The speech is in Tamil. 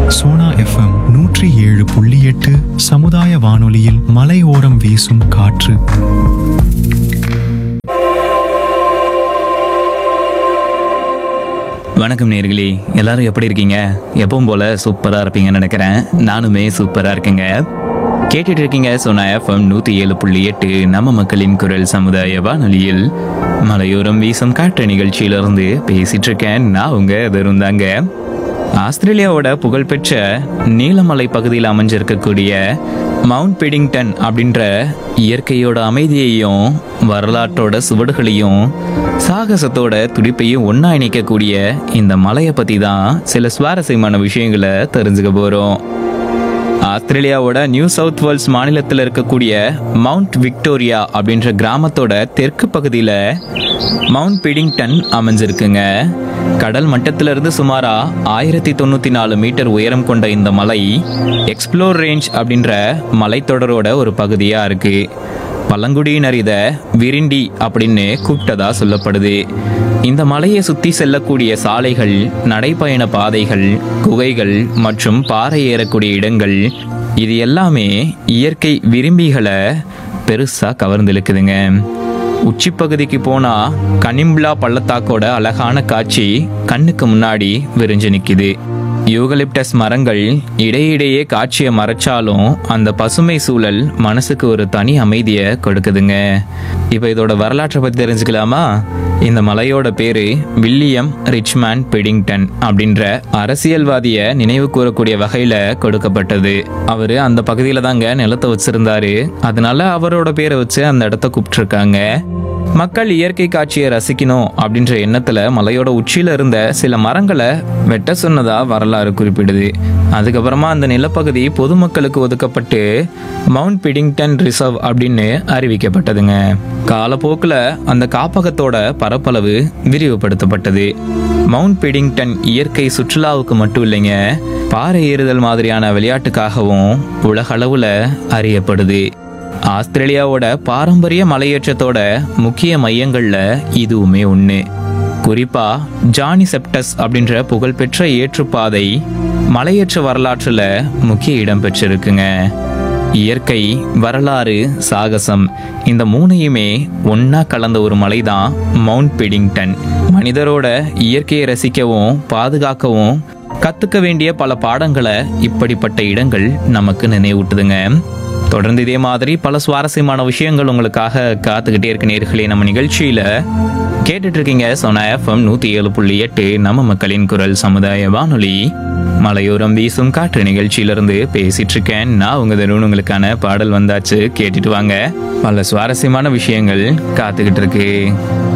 சோனா எஃப்எம் நூற்றி ஏழு புள்ளி எட்டு சமுதாய வானொலியில் மலையோரம் வீசும் காற்று வணக்கம் நேர்களே எல்லாரும் எப்படி இருக்கீங்க எப்பவும் போல சூப்பரா இருப்பீங்கன்னு நினைக்கிறேன் நானுமே சூப்பரா இருக்கேங்க கேட்டுட்டு இருக்கீங்க சோனா எஃப்எம் நூத்தி ஏழு புள்ளி எட்டு நம்ம மக்களின் குரல் சமுதாய வானொலியில் மலையோரம் வீசும் காற்று நிகழ்ச்சியிலிருந்து பேசிட்டு இருக்கேன் நான் உங்க இருந்தாங்க ஆஸ்திரேலியாவோட புகழ்பெற்ற நீலமலை பகுதியில் அமைஞ்சிருக்கக்கூடிய மவுண்ட் பிடிங்டன் அப்படின்ற இயற்கையோட அமைதியையும் வரலாற்றோட சுவடுகளையும் சாகசத்தோட துடிப்பையும் ஒன்றா இணைக்கக்கூடிய இந்த மலையை பற்றி தான் சில சுவாரஸ்யமான விஷயங்களை தெரிஞ்சுக்க போகிறோம் ஆஸ்திரேலியாவோட நியூ சவுத் வேல்ஸ் மாநிலத்தில் இருக்கக்கூடிய மவுண்ட் விக்டோரியா அப்படின்ற கிராமத்தோட தெற்கு பகுதியில் மவுண்ட் பிடிங்டன் அமைஞ்சிருக்குங்க கடல் மட்டத்திலிருந்து சுமாரா ஆயிரத்தி தொண்ணூற்றி நாலு மீட்டர் உயரம் கொண்ட இந்த மலை எக்ஸ்ப்ளோர் ரேஞ்ச் அப்படின்ற மலைத்தொடரோட ஒரு பகுதியாக இருக்கு பழங்குடியினர் இதை விரிண்டி அப்படின்னு கூப்பிட்டதா சொல்லப்படுது இந்த மலையை சுற்றி செல்லக்கூடிய சாலைகள் நடைப்பயண பாதைகள் குகைகள் மற்றும் பாறை ஏறக்கூடிய இடங்கள் இது எல்லாமே இயற்கை விரும்பிகளை பெருசாக கவர்ந்திழுக்குதுங்க உச்சிப்பகுதிக்கு போனா கனிம்லா பள்ளத்தாக்கோட அழகான காட்சி கண்ணுக்கு முன்னாடி விரிஞ்சு நிக்குது யூகலிப்டஸ் மரங்கள் இடையிடையே காட்சியை மறைச்சாலும் அந்த பசுமை சூழல் மனசுக்கு ஒரு தனி அமைதியை கொடுக்குதுங்க இப்போ இதோட வரலாற்றை பற்றி தெரிஞ்சுக்கலாமா இந்த மலையோட பேரு வில்லியம் ரிச்மேன் பிடிங்டன் அப்படின்ற அரசியல்வாதிய நினைவு கூறக்கூடிய வகையில கொடுக்கப்பட்டது அவரு அந்த பகுதியில தாங்க நிலத்தை வச்சிருந்தாரு அதனால அவரோட பேரை வச்சு அந்த இடத்த கூப்பிட்டுருக்காங்க மக்கள் இயற்கை காட்சியை ரசிக்கணும் அப்படின்ற எண்ணத்துல மலையோட உச்சியில இருந்த சில மரங்களை வெட்ட சொன்னதா வரலாறு குறிப்பிடுது அதுக்கப்புறமா அந்த நிலப்பகுதி பொதுமக்களுக்கு ஒதுக்கப்பட்டு மவுண்ட் பிடிங்டன் ரிசர்வ் அப்படின்னு அறிவிக்கப்பட்டதுங்க காலப்போக்கில் அந்த காப்பகத்தோட பரப்பளவு விரிவுபடுத்தப்பட்டது மவுண்ட் பிடிங்டன் இயற்கை சுற்றுலாவுக்கு மட்டும் இல்லைங்க பாறை ஏறுதல் மாதிரியான விளையாட்டுக்காகவும் உலகளவில் அறியப்படுது ஆஸ்திரேலியாவோட பாரம்பரிய மலையேற்றத்தோட முக்கிய மையங்கள்ல இதுவுமே ஒன்று குறிப்பா ஜானி செப்டஸ் அப்படின்ற புகழ்பெற்ற ஏற்றுப்பாதை மலையேற்ற வரலாற்றுல முக்கிய இடம் பெற்றிருக்குங்க இயற்கை வரலாறு சாகசம் இந்த மூணையுமே ஒண்ணா கலந்த ஒரு மலைதான் மவுண்ட் பிடிங்டன் மனிதரோட இயற்கையை ரசிக்கவும் பாதுகாக்கவும் கத்துக்க வேண்டிய பல பாடங்களை இப்படிப்பட்ட இடங்கள் நமக்கு நினைவூட்டுதுங்க தொடர்ந்து இதே மாதிரி பல சுவாரஸ்யமான விஷயங்கள் உங்களுக்காக காத்துக்கிட்டே இருக்க நேர்களே நம்ம நிகழ்ச்சியில கேட்டுட்டு இருக்கீங்க சோனா எஃப்எம் நூத்தி ஏழு புள்ளி எட்டு நம்ம மக்களின் குரல் சமுதாய வானொலி மலையோரம் வீசும் காற்று நிகழ்ச்சியிலிருந்து பேசிட்டு இருக்கேன் நான் உங்க தருண் உங்களுக்கான பாடல் வந்தாச்சு கேட்டுட்டு வாங்க பல சுவாரஸ்யமான விஷயங்கள் காத்துக்கிட்டு இருக்கு